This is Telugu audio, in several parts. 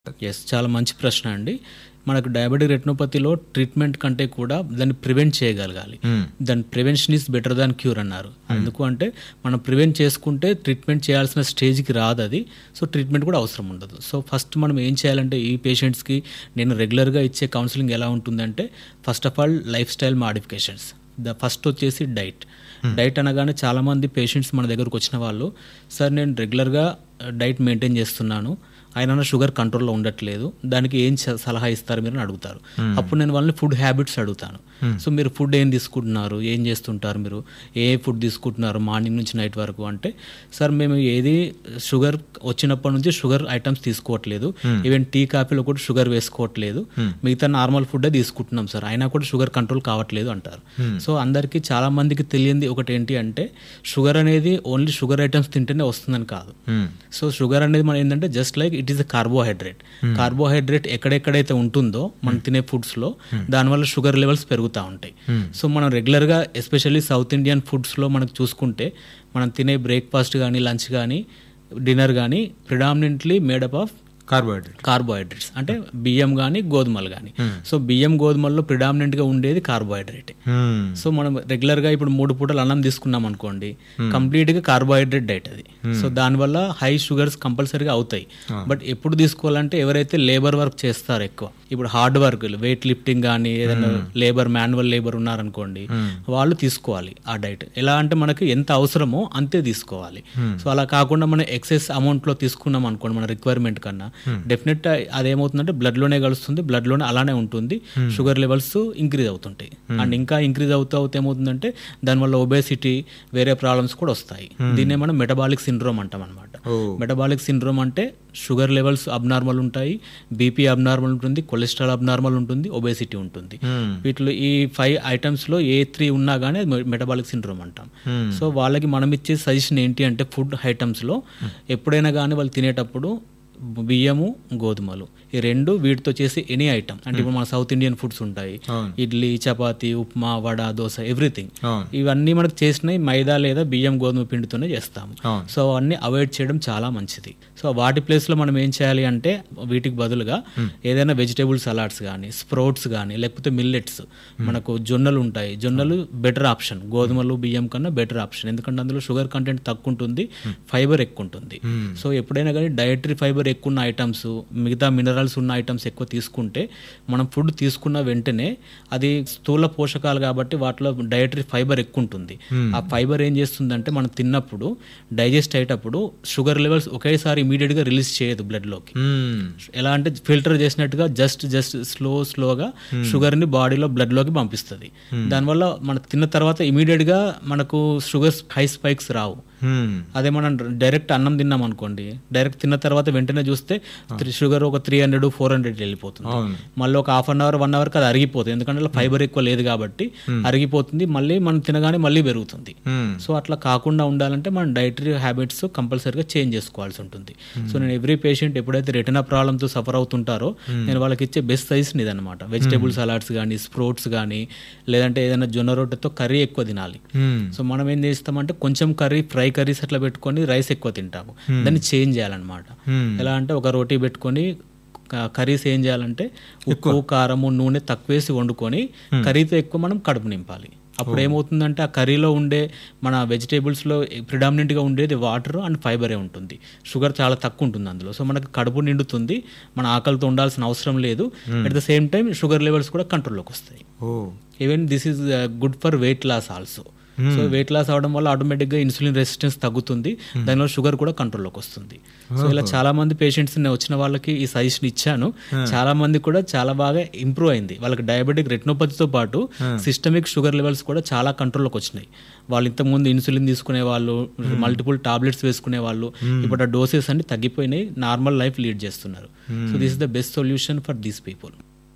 ఎస్ చాలా మంచి ప్రశ్న అండి మనకు డయాబెటిక్ రెటినోపతిలో ట్రీట్మెంట్ కంటే కూడా దాన్ని ప్రివెంట్ చేయగలగాలి దాని prevention is better than cure అన్నారు ఎందుకు అంటే మనం ప్రివెంట్ చేసుకుంటే ట్రీట్మెంట్ చేయాల్సిన స్టేజ్కి రాదు అది సో ట్రీట్మెంట్ కూడా అవసరం ఉండదు సో ఫస్ట్ మనం ఏం చేయాలంటే ఈ పేషెంట్స్కి నేను రెగ్యులర్గా ఇచ్చే కౌన్సిలింగ్ ఎలా ఉంటుందంటే first of all lifestyle modifications the first వచ్చేసి డైట్ డైట్ అనగానే చాలామంది పేషెంట్స్ మన దగ్గరకు వచ్చిన వాళ్ళు సార్ నేను రెగ్యులర్గా డైట్ మెయింటైన్ చేస్తున్నాను ఆయన షుగర్ కంట్రోల్లో ఉండట్లేదు దానికి ఏం స- సలహా ఇస్తారు మీరు అని అడుగుతారు అప్పుడు నేను వాళ్ళని ఫుడ్ హ్యాబిట్స్ అడుగుతాను సో మీరు ఫుడ్ ఏం తీసుకుంటున్నారు ఏం చేస్తుంటారు మీరు ఏ ఫుడ్ తీసుకుంటున్నారు మార్నింగ్ నుంచి నైట్ వరకు అంటే సార్ మేము ఏది షుగర్ వచ్చినప్పటి నుంచి షుగర్ ఐటమ్స్ తీసుకోవట్లేదు ఈవెన్ టీ కాఫీలో కూడా షుగర్ వేసుకోవట్లేదు మిగతా నార్మల్ ఫుడ్ తీసుకుంటున్నాం సార్ అయినా కూడా షుగర్ కంట్రోల్ కావట్లేదు అంటారు సో అందరికీ చాలా మందికి తెలియంది ఒకటి ఏంటి అంటే షుగర్ అనేది ఓన్లీ షుగర్ ఐటమ్స్ తింటేనే వస్తుందని కాదు సో షుగర్ అనేది మనం ఏంటంటే just like it is a carbohydrate carbohydrate ఎక్కడెక్కడైతే ఉంటుందో మనం తినే ఫుడ్స్ లో దానివల్ల షుగర్ లెవెల్స్ పెరుగుతూ ఉంటాయి సో మనం రెగ్యులర్ గా ఎస్పెషల్లీ సౌత్ ఇండియన్ ఫుడ్స్ లో మనకు చూసుకుంటే మనం తినే బ్రేక్ఫాస్ట్ కానీ లంచ్ కానీ డిన్నర్ కానీ predominantly made up of carbohydrate carbohydrates అంటే బియ్యం కానీ గోధుమలు కానీ సో బియ్యం గోధుమల్లో predominant గా ఉండేది కార్బోహైడ్రేట్ సో మనం రెగ్యులర్ గా ఇప్పుడు మూడు పూటలు అన్నం తీసుకున్నాం అనుకోండి కంప్లీట్ గా కార్బోహైడ్రేట్ డైట్ అది సో దానివల్ల హై షుగర్స్ కంపల్సరీగా అవుతాయి బట్ ఎప్పుడు తీసుకోవాలంటే ఎవరైతే లేబర్ వర్క్ చేస్తారో ఎక్కువ ఇప్పుడు హార్డ్ వర్క్ వెయిట్ లిఫ్టింగ్ కానీ ఏదైనా లేబర్ మాన్యువల్ లేబర్ ఉన్నారనుకోండి వాళ్ళు తీసుకోవాలి ఆ డైట్ ఎలా అంటే మనకి ఎంత అవసరమో అంతే తీసుకోవాలి సో అలా కాకుండా మనం ఎక్సెస్ అమౌంట్ లో తీసుకున్నాం అనుకోండి మన రిక్వైర్మెంట్ కన్నా డెఫినెట్ అదేమవుతుందంటే బ్లడ్ లోనే కలుస్తుంది బ్లడ్ లోనే అలానే ఉంటుంది షుగర్ లెవెల్స్ ఇంక్రీజ్ అవుతుంటాయి అండ్ ఇంకా ఇంక్రీజ్ అవుతూ అవుతే ఏమవుతుందంటే దానివల్ల ఒబేసిటీ వేరే ప్రాబ్లమ్స్ కూడా వస్తాయి దీన్నే మనం మెటబాలిక్ సిండ్రోమ్ అంటాం అనమాట ఓ మెటబాలిక్ సిండ్రోమ్ అంటే షుగర్ లెవెల్స్ అబ్నార్మల్ ఉంటాయి బీపీ అబ్నార్మల్ ఉంటుంది కొలెస్ట్రాల్ అబ్నార్మల్ ఉంటుంది ఒబేసిటీ ఉంటుంది వీటిలో ఈ ఫైవ్ ఐటమ్స్ లో ఏ త్రీ ఉన్నా కానీ మెటబాలిక్ సిండ్రోమ్ అంటాం సో వాళ్ళకి మనం ఇచ్చే సజెషన్ ఏంటి అంటే ఫుడ్ ఐటమ్స్ లో ఎప్పుడైనా కానీ వాళ్ళు తినేటప్పుడు బియ్యము గోధుమలు ఈ రెండు వీటితో చేసే ఎనీ ఐటమ్ అంటే ఇప్పుడు మన సౌత్ ఇండియన్ ఫుడ్స్ ఉంటాయి అవును. ఇడ్లీ చపాతి ఉప్మా వడ దోశ ఎవ్రీథింగ్ అవును ఇవన్నీ మనకు చేసినవి మైదా లేదా బియ్యం గోధుమ పిండితోనే చేస్తాము అవును. సో అవన్నీ అవాయిడ్ చేయడం చాలా మంచిది సో వాటి ప్లేస్ లో మనం ఏం చేయాలి అంటే వీటికి బదులుగా ఏదైనా వెజిటేబుల్ సలాడ్స్ కానీ స్ప్రౌట్స్ కానీ లేకపోతే మిల్లెట్స్ మనకు జొన్నలు ఉంటాయి జొన్నలు బెటర్ ఆప్షన్ గోధుమలు బియ్యం కన్నా బెటర్ ఆప్షన్ ఎందుకంటే అందులో షుగర్ కంటెంట్ తక్కువ ఉంటుంది ఫైబర్ ఎక్కువ ఉంటుంది సో ఎప్పుడైనా కానీ డయటరీ ఫైబర్ ఎక్కువ ఉన్న ఐటమ్స్ మిగతా మినరల్స్ ఉన్న ఐటమ్స్ ఎక్కువ తీసుకుంటే మనం ఫుడ్ తీసుకున్న వెంటనే అది స్థూల పోషకాలు కాబట్టి వాటిలో డయటరీ ఫైబర్ ఎక్కువ ఉంటుంది ఆ ఫైబర్ ఏం చేస్తుందంటే మనం తిన్నప్పుడు డైజెస్ట్ అయ్యేటప్పుడు షుగర్ లెవెల్స్ ఒకేసారి immediate గా రిలీజ్ చేయదు blood లోకి మ్మ్. ఎలా అంటే ఫిల్టర్ చేసినట్టుగా జస్ట్ జస్ట్ స్లో స్లోగా షుగర్ ని బాడీలో బ్లడ్ లోకి పంపిస్తుంది దానివల్ల మన తిన్న తర్వాత ఇమీడియట్ గా మనకు షుగర్ హై స్పైక్స్ రావు మ్మ్. అదే మనం డైరెక్ట్ అన్నం తిన్నాం అనుకోండి డైరెక్ట్ తిన్న తర్వాత వెంటనే చూస్తే షుగర్ ఒక త్రీ హండ్రెడ్ ఫోర్ హండ్రెడ్ వెళ్ళిపోతుంది అవును మళ్ళీ ఒక హాఫ్ అన్ అవర్ వన్ అవర్కి అది అరిగిపోతుంది ఎందుకంటే ఫైబర్ ఎక్కువ లేదు కాబట్టి అరిగిపోతుంది మళ్ళీ మనం తినగానే మళ్ళీ పెరుగుతుంది మ్మ్. సో అట్లా కాకుండా ఉండాలంటే మనం డైటరీ హ్యాబిట్స్ కంపల్సరీగా చేంజ్ చేసుకోవాల్సి ఉంటుంది సో నేను ఎవ్రీ పేషెంట్ ఎప్పుడైతే రెటినా ప్రాబ్లంతో సఫర్ అవుతుంటారో నేను వాళ్ళకి ఇచ్చే బెస్ట్ సజెషన్ ఇదనమాట వెజిటేబుల్ సలాడ్స్ కానీ స్ప్రోట్స్ కానీ లేదంటే ఏదైనా జొన్న రొట్టెతో కర్రీ ఎక్కువ తినాలి మ్మ్. సో మనం ఏం చేస్తామంటే కొంచెం కర్రీ ఫ్రై కర్రీస్ అట్లా పెట్టుకొని రైస్ ఎక్కువ తింటాము దాన్ని చేంజ్ చేయాలన్నమాట మ్మ్. ఎలా అంటే ఒక రోటీ పెట్టుకొని క- కర్రీస్ ఏం చేయాలంటే ఉప్పు కారము నూనె తక్కువేసి వండుకొని కర్రీతో ఎక్కువ మనం కడుపు నింపాలి అప్పుడు ఏమవుతుందంటే ఆ కర్రీలో ఉండే మన వెజిటేబుల్స్లో ప్రిడామినెంట్గా ఉండేది వాటర్ అండ్ ఫైబరే ఉంటుంది షుగర్ చాలా తక్కువ ఉంటుంది అందులో సో మనకు కడుపు నిండుతుంది మన ఆకలితో ఉండాల్సిన అవసరం లేదు at the same time sugar levels కూడా కంట్రోల్లోకి వస్తాయి oh even this is good for weight loss also so weight loss అవడం వల్ల ఆటోమేటిక్గా ఇన్సులిన్ రెసిస్టెన్స్ తగ్గుతుంది దానివల్ల షుగర్ కూడా కంట్రోల్లోకి వస్తుంది సో ఇలా చాలా మంది పేషెంట్స్ నేను వచ్చిన వాళ్ళకి ఈ సజెషన్ ఇచ్చాను చాలా మంది కూడా చాలా బాగా ఇంప్రూవ్ అయింది వాళ్ళకి డయాబెటిక్ రెటినోపతితో పాటు సిస్టమిక్ షుగర్ లెవెల్స్ కూడా చాలా కంట్రోల్లోకి వచ్చినాయి వాళ్ళు ఇంతకుముందు ఇన్సులిన్ తీసుకునే వాళ్ళు మల్టిపుల్ టాబ్లెట్స్ వేసుకునే వాళ్ళు ఇప్పుడు ఆ డోసెస్ అన్ని తగ్గిపోయినాయి నార్మల్ లైఫ్ లీడ్ చేస్తున్నారు so this is the best solution for these people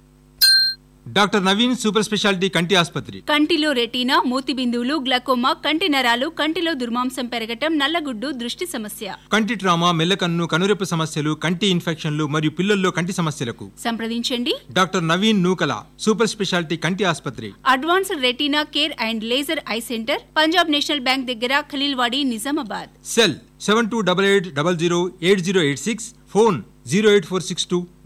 doctor Naveen super speciality కంటి ఆసుపత్రి కంటిలో రెటీనా మూతి బిందువులు గ్లకోమా కంటి నరాలు కంటిలో దుర్మాంసం పెరగటం నల్లగుడ్డు దృష్టి సమస్య కంటి ట్రామా మెల్లకన్ను కనురెప్పు సమస్యలు కంటి ఇన్ఫెక్షన్లు మరియు పిల్లల్లో కంటి సమస్యలకు సంప్రదించండి doctor Naveen Nukala super speciality కంటి ఆసుపత్రి advanced retina care and laser eye centre Punjab national bank దగ్గర Khaleelwadi Nizamabad cell seven two double eight double zero eight zero eight six phone zero eight four six two